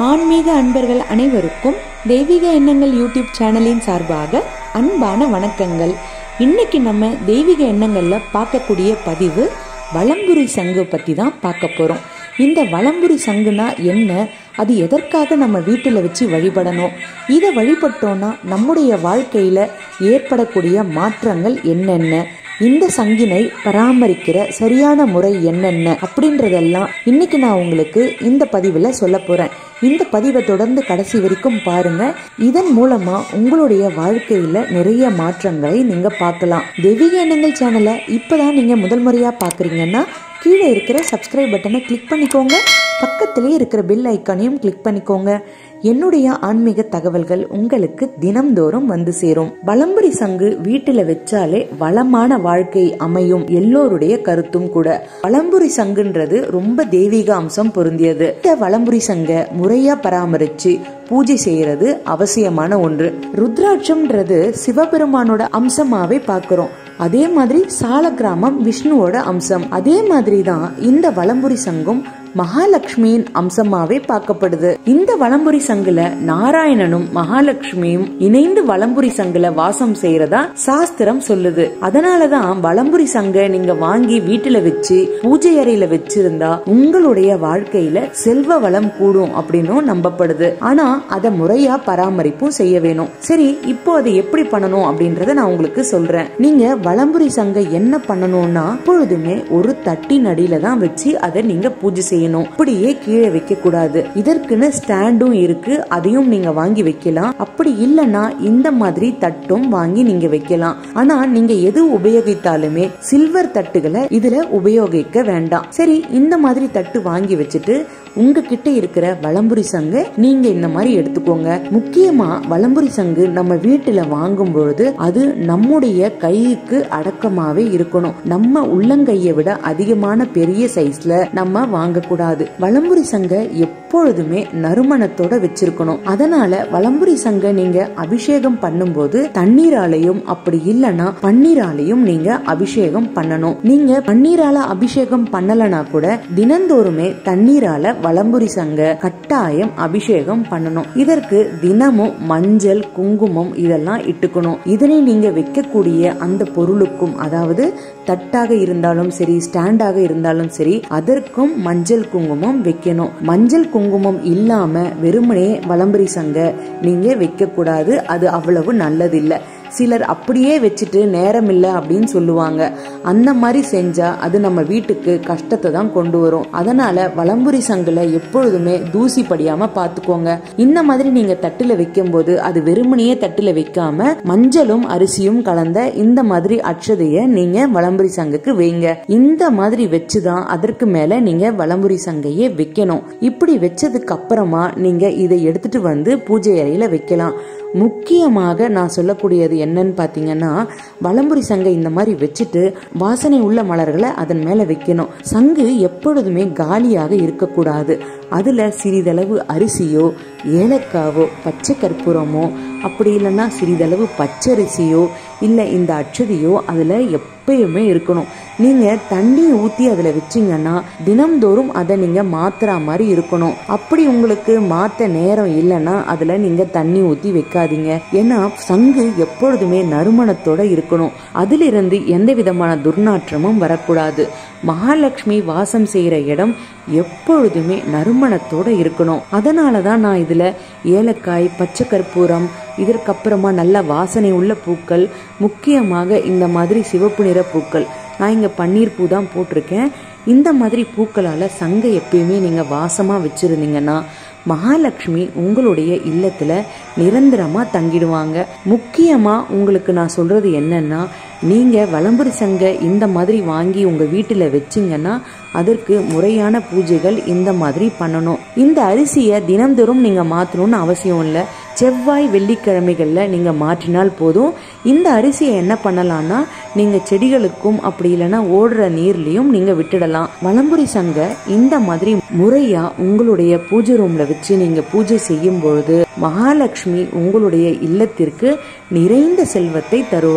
ஆன்மீக அன்பர்கள் அனைவருக்கும் தெய்வீக எண்ணங்கள் யூடியூப் சேனலின் சார்பாக அன்பான வணக்கங்கள் இன்னைக்கு நம்ம தெய்வீக எண்ணங்கள்ல பார்க்கக்கூடிய பதிவு வலம்புரி சங்கு பத்தி தான் பார்க்க போறோம் இந்த வலம்புரி சங்குனா என்ன அது எதற்காக நம்ம வீட்டில் வச்சு வழிபடணும் இதை வழிபட்டோம்னா நம்முடைய வாழ்க்கையில ஏற்படக்கூடிய மாற்றங்கள் என்னென்ன இந்த சங்கினை பராமரிக்கிற சரியான முறை என்னென்ன அப்படின்றதெல்லாம் இன்னைக்கு நான் உங்களுக்கு இந்த பதிவில் சொல்ல போறேன் இந்த பதிவை தொடர்ந்து கடைசி வரைக்கும் பாருங்க இதன் மூலமா உங்களுடைய வாழ்க்கையில நிறைய மாற்றங்களை நீங்க பார்க்கலாம் தெய்வீக எண்ணங்கள் சேனலை இப்பதான் நீங்க முதல் முறையா பாக்குறீங்கன்னா கீழே இருக்கிற சப்ஸ்கிரைப் பட்டனை கிளிக் பண்ணிக்கோங்க பக்கத்திலே இருக்கிற பெல் ஐக்கானையும் கிளிக் பண்ணிக்கோங்க என்னுடைய ஆன்மீக தகவல்கள் உங்களுக்கு தினம்தோறும் வந்து சேரும் வலம்புரி சங்கு வீட்டுல வச்சாலே வளமான வாழ்க்கை அமையும் எல்லோருடைய கருத்தும் கூட வலம்புரி சங்குன்றது ரொம்ப தெய்வீக அம்சம் பொருந்தியது இந்த வலம்புரி சங்க முறையா பராமரிச்சு பூஜை செய்யறது அவசியமான ஒன்று ருத்ராட்சம்ன்றது சிவபெருமானோட அம்சமாவே பார்க்கிறோம் அதே மாதிரி சால கிராமம் விஷ்ணுவோட அம்சம் அதே மாதிரி தான் இந்த வலம்புரி சங்கும் மகாலட்சுமியின் அம்சமாவே பார்க்கப்படுது இந்த வலம்புரி சங்குல நாராயணனும் மகாலட்சுமியும் இணைந்து வலம்புரி சங்குல வாசம் செய்யறதா சாஸ்திரம் சொல்லுது அதனாலதான் வலம்புரி சங்க நீங்க வாங்கி வீட்டுல வச்சு பூஜை அறையில வச்சிருந்தா உங்களுடைய வாழ்க்கையில செல்வ வளம் கூடும் அப்படின்னும் நம்பப்படுது ஆனா அதை முறையா பராமரிப்பும் செய்ய வேணும் சரி இப்போ அதை எப்படி பண்ணணும் அப்படின்றத நான் உங்களுக்கு சொல்றேன் நீங்க வலம்புரி சங்க என்ன பண்ணணும்னா எப்பொழுதுமே ஒரு தட்டின் அடியில தான் வச்சு அதை நீங்க பூஜை செய்யணும் அப்படியே கீழே வைக்க கூடாது இதற்குன்னு ஸ்டாண்டும் இருக்கு அதையும் நீங்க வாங்கி வைக்கலாம் அப்படி இல்லைன்னா இந்த மாதிரி தட்டும் வாங்கி நீங்க வைக்கலாம் ஆனா நீங்க எது உபயோகித்தாலுமே சில்வர் தட்டுகளை இதுல உபயோகிக்க வேண்டாம் சரி இந்த மாதிரி தட்டு வாங்கி வச்சுட்டு உங்ககிட்ட இருக்கிற வலம்புரி சங்கு நீங்க இந்த மாதிரி எடுத்துக்கோங்க முக்கியமா வலம்புரி சங்கு நம்ம வீட்டுல வாங்கும் பொழுது அது நம்முடைய கைக்கு அடக்கமாவே இருக்கணும் நம்ம உள்ளங்கையை விட அதிகமான பெரிய சைஸ்ல நம்ம வாங்கக்கூடாது வலம்புரி சங்க எப்பொழுதுமே நறுமணத்தோட வச்சிருக்கணும் அதனால வலம்புரி சங்க நீங்க அபிஷேகம் பண்ணும்போது தண்ணீராலையும் அப்படி இல்லைன்னா பன்னீராலையும் நீங்க அபிஷேகம் பண்ணணும் நீங்க பன்னீரால அபிஷேகம் பண்ணலனா கூட தினந்தோறுமே தண்ணீரால வலம்புரி சங்க கட்டாயம் அபிஷேகம் பண்ணணும் இதற்கு தினமும் மஞ்சள் குங்குமம் இதெல்லாம் இட்டுக்கணும் இதனை நீங்க வைக்கக்கூடிய அந்த பொருளுக்கும் அதாவது தட்டாக இருந்தாலும் சரி ஸ்டாண்டாக இருந்தாலும் சரி அதற்கும் மஞ்சள் குங்குமம் வைக்கணும் மஞ்சள் குங்குமம் இல்லாம வெறுமனே வலம்புரி சங்க நீங்க வைக்க கூடாது அது அவ்வளவு நல்லதில்லை சிலர் அப்படியே வச்சுட்டு நேரம் இல்லை அப்படின்னு சொல்லுவாங்க அந்த மாதிரி செஞ்சா அது நம்ம வீட்டுக்கு கஷ்டத்தை தான் கொண்டு வரும் அதனால வலம்புரி சங்குல எப்பொழுதுமே தூசி படியாம பாத்துக்கோங்க இந்த மாதிரி நீங்க தட்டுல வைக்கும் போது அது வெறுமனையே தட்டுல வைக்காம மஞ்சளும் அரிசியும் கலந்த இந்த மாதிரி அட்சதைய நீங்க வலம்புரி சங்குக்கு வைங்க இந்த மாதிரி வச்சுதான் அதற்கு மேல நீங்க வலம்புரி சங்கையே வைக்கணும் இப்படி வச்சதுக்கு அப்புறமா நீங்க இதை எடுத்துட்டு வந்து பூஜை அறையில வைக்கலாம் முக்கியமாக நான் சொல்லக்கூடியது என்னன்னு பார்த்தீங்கன்னா வலம்புரி சங்கை இந்த மாதிரி வச்சுட்டு வாசனை உள்ள மலர்களை அதன் மேலே வைக்கணும் சங்கு எப்பொழுதுமே காலியாக இருக்கக்கூடாது அதில் சிறிதளவு அரிசியோ ஏலக்காவோ பச்சை கற்பூரமோ அப்படி இல்லைன்னா சிறிதளவு பச்சரிசியோ இல்லை இந்த அச்சதியோ அதில் எப்பயுமே இருக்கணும் நீங்கள் தண்ணி ஊற்றி அதில் வச்சிங்கன்னா தினம்தோறும் அதை நீங்கள் மாத்துற மாதிரி இருக்கணும் அப்படி உங்களுக்கு மாற்ற நேரம் இல்லைன்னா அதில் நீங்கள் தண்ணி ஊற்றி வைக்காதீங்க ஏன்னா சங்கு எப்பொழுதுமே நறுமணத்தோட இருக்கணும் அதிலிருந்து எந்த விதமான துர்நாற்றமும் வரக்கூடாது மகாலட்சுமி வாசம் செய்கிற இடம் எப்பொழுதுமே நறுமணத்தோட இருக்கணும் அதனால தான் நான் இதில் ஏலக்காய் பச்சை கற்பூரம் இதற்கப்புறமா நல்ல வாசனை உள்ள பூக்கள் முக்கியமாக இந்த மாதிரி சிவப்பு நிற பூக்கள் நான் இங்கே பன்னீர் பூ தான் போட்டிருக்கேன் இந்த மாதிரி பூக்களால் சங்கை எப்பயுமே நீங்கள் வாசமாக வச்சுருந்தீங்கன்னா மகாலட்சுமி உங்களுடைய இல்லத்தில் நிரந்தரமாக தங்கிடுவாங்க முக்கியமாக உங்களுக்கு நான் சொல்கிறது என்னன்னா நீங்கள் வலம்புரி சங்க இந்த மாதிரி வாங்கி உங்கள் வீட்டில் வச்சிங்கன்னா அதற்கு முறையான பூஜைகள் இந்த மாதிரி பண்ணணும் இந்த அரிசியை தினந்தோறும் நீங்கள் மாற்றணும்னு அவசியம் இல்லை செவ்வாய் வெள்ளிக்கிழமைகளில் நீங்கள் மாற்றினால் போதும் இந்த அரிசியை என்ன பண்ணலாம்னா நீங்கள் செடிகளுக்கும் அப்படி இல்லைன்னா ஓடுற நீர்லையும் நீங்கள் விட்டுடலாம் வலம்புரி சங்க இந்த மாதிரி முறையாக உங்களுடைய பூஜை ரூமில் வச்சு நீங்கள் பூஜை செய்யும் பொழுது மகாலட்சுமி உங்களுடைய இல்லத்திற்கு நிறைந்த செல்வத்தை தருவாள்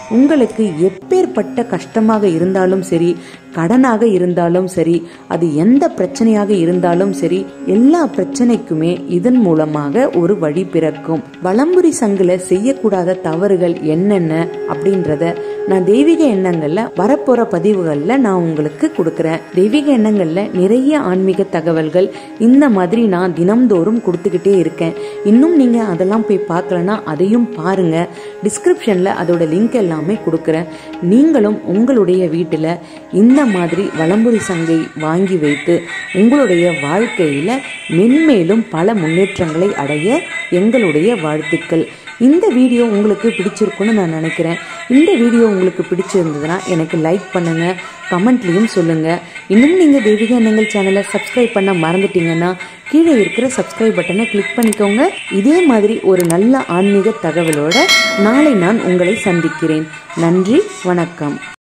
உங்களுக்கு எப்பேற்பட்ட கஷ்டமாக இருந்தாலும் சரி கடனாக இருந்தாலும் சரி அது எந்த பிரச்சனையாக இருந்தாலும் சரி எல்லா பிரச்சனைக்குமே இதன் மூலமாக ஒரு வழி பிறக்கும் வலம்புரி சங்குல செய்யக்கூடாத தவறுகள் என்னென்ன அப்படின்றத நான் தெய்வீக எண்ணங்கள்ல வரப்போற பதிவுகள்ல நான் உங்களுக்கு கொடுக்கறேன் தெய்வீக எண்ணங்கள்ல நிறைய ஆன்மீக தகவல்கள் இந்த மாதிரி நான் தினம்தோறும் கொடுத்துக்கிட்டே இருக்கேன் இன்னும் நீங்க அதெல்லாம் போய் பார்க்கலனா அதையும் பாருங்க டிஸ்கிரிப்ஷன்ல அதோட லிங்க் எல்லாமே கொடுக்கறேன் நீங்களும் உங்களுடைய வீட்டுல இந்த மாதிரி வலம்புரி சங்கை வாங்கி வைத்து உங்களுடைய வாழ்க்கையில மென்மேலும் பல முன்னேற்றங்களை அடைய எங்களுடைய வாழ்த்துக்கள் இந்த வீடியோ உங்களுக்கு பிடிச்சிருக்குன்னு நான் நினைக்கிறேன் இந்த வீடியோ உங்களுக்கு பிடிச்சிருந்ததுன்னா எனக்கு லைக் பண்ணுங்க கமெண்ட்லேயும் சொல்லுங்க இன்னும் நீங்கள் தெய்வீக எண்ணங்கள் சேனலை சப்ஸ்கிரைப் பண்ண மறந்துட்டீங்கன்னா கீழே இருக்கிற சப்ஸ்கிரைப் பட்டனை கிளிக் பண்ணிக்கோங்க இதே மாதிரி ஒரு நல்ல ஆன்மீக தகவலோட நாளை நான் உங்களை சந்திக்கிறேன் நன்றி வணக்கம்